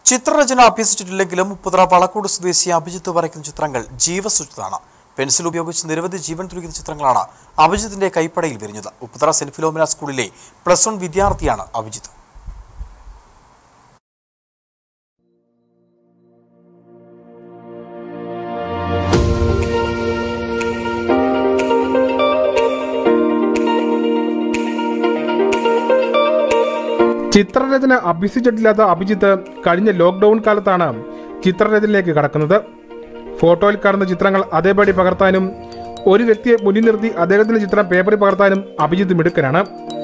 ചിത്രരചന അഭ്യസിച്ചിട്ടില്ലെങ്കിലും ഉപ്പുതറ വളക്കോട് സ്വദേശി അഭിജിത്ത് വരയ്ക്കുന്ന ചിത്രങ്ങൾ ജീവസുറ്റതാണ് പെൻസിൽ ഉപയോഗിച്ച് നിരവധി ജീവൻ തുടിക്കുന്ന ചിത്രങ്ങളാണ് അഭിജിത്തിന്റെ കൈപ്പടയിൽ വിരിഞ്ഞത് ഉപ്പുതറ സെന്റ് ഫിലോമിന സ്കൂളിലെ പ്ലസ് വൺ വിദ്യാർത്ഥിയാണ് അഭിജിത്ത് ചിത്രരചന അഭ്യസിച്ചിട്ടില്ലാത്ത അഭിജിത്ത് കഴിഞ്ഞ ലോക്ക്ഡൌൺ കാലത്താണ് ചിത്രരചനയിലേക്ക് കടക്കുന്നത് ഫോട്ടോയിൽ കാണുന്ന ചിത്രങ്ങൾ അതേപടി പകർത്താനും ഒരു വ്യക്തിയെ മുന്നിൽ നിർത്തി അദ്ദേഹത്തിന്റെ ചിത്രം പേപ്പറിൽ പകർത്താനും അഭിജിത്ത് മിടുക്കനാണ്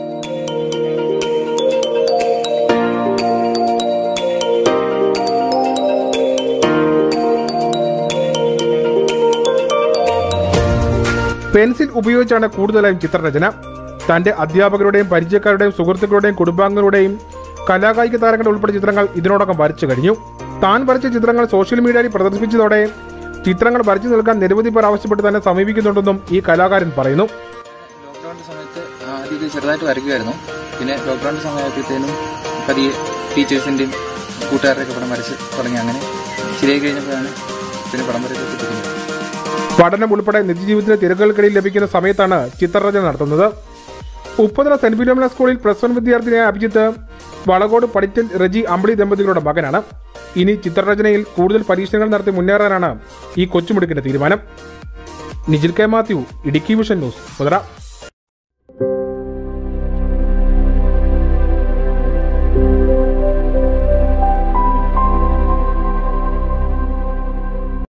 പെൻസിൽ ഉപയോഗിച്ചാണ് കൂടുതലായും ചിത്രരചന തന്റെ അധ്യാപകരുടെയും പരിചയക്കാരുടെയും സുഹൃത്തുക്കളുടെയും കുടുംബാംഗങ്ങളുടെയും കലാകായിക താരങ്ങളുടെ ഉൾപ്പെടെ ചിത്രങ്ങൾ ഇതിനോടകം വരച്ചു കഴിഞ്ഞു താൻ വരച്ച ചിത്രങ്ങൾ സോഷ്യൽ മീഡിയയിൽ പ്രദർശിപ്പിച്ചതോടെ ചിത്രങ്ങൾ വരച്ചു നൽകാൻ നിരവധി പേർ ആവശ്യപ്പെട്ട് തന്നെ സമീപിക്കുന്നുണ്ടെന്നും ഈ കലാകാരൻ പറയുന്നു ലോക്ക്ഡൌണിന്റെ സമയത്ത് ആദ്യം ഇത് ചെറുതായിട്ട് വരയ്ക്കുമായിരുന്നു പിന്നെ ലോക്ക്ഡൌണിന്റെ സമയമായപ്പോഴത്തേനും പതിയെ ടീച്ചേഴ്സിന്റെയും കൂട്ടുകാരുടെയൊക്കെ പടം വരച്ച് തുടങ്ങി അങ്ങനെ ശരിയായി കഴിഞ്ഞപ്പോഴാണ് പിന്നെ പടം വരയൊക്കെ കിട്ടുന്നത് പഠനം ഉൾപ്പെടെ നിത്യജീവിതത്തിന്റെ തിരക്കുകൾക്കിടയിൽ ലഭിക്കുന്ന സമയത്താണ് ചിത്രരചന നടത്തുന്നത് ഉപ്പുതല സെന്റ് ഫിലോമിന സ്കൂളിൽ പ്ലസ് വൺ വിദ്യാർത്ഥിനിയായ അഭിജിത്ത് വളകോട് പടിറ്റൽ റജി അമ്പിളി ദമ്പതികളുടെ മകനാണ് ഇനി ചിത്രരചനയിൽ കൂടുതൽ പരീക്ഷണങ്ങൾ നടത്തി മുന്നേറാനാണ് ഈ കൊച്ചുമിടുക്കിന്റെ തീരുമാനം Nijil K Mathew Idukki vision news മുതല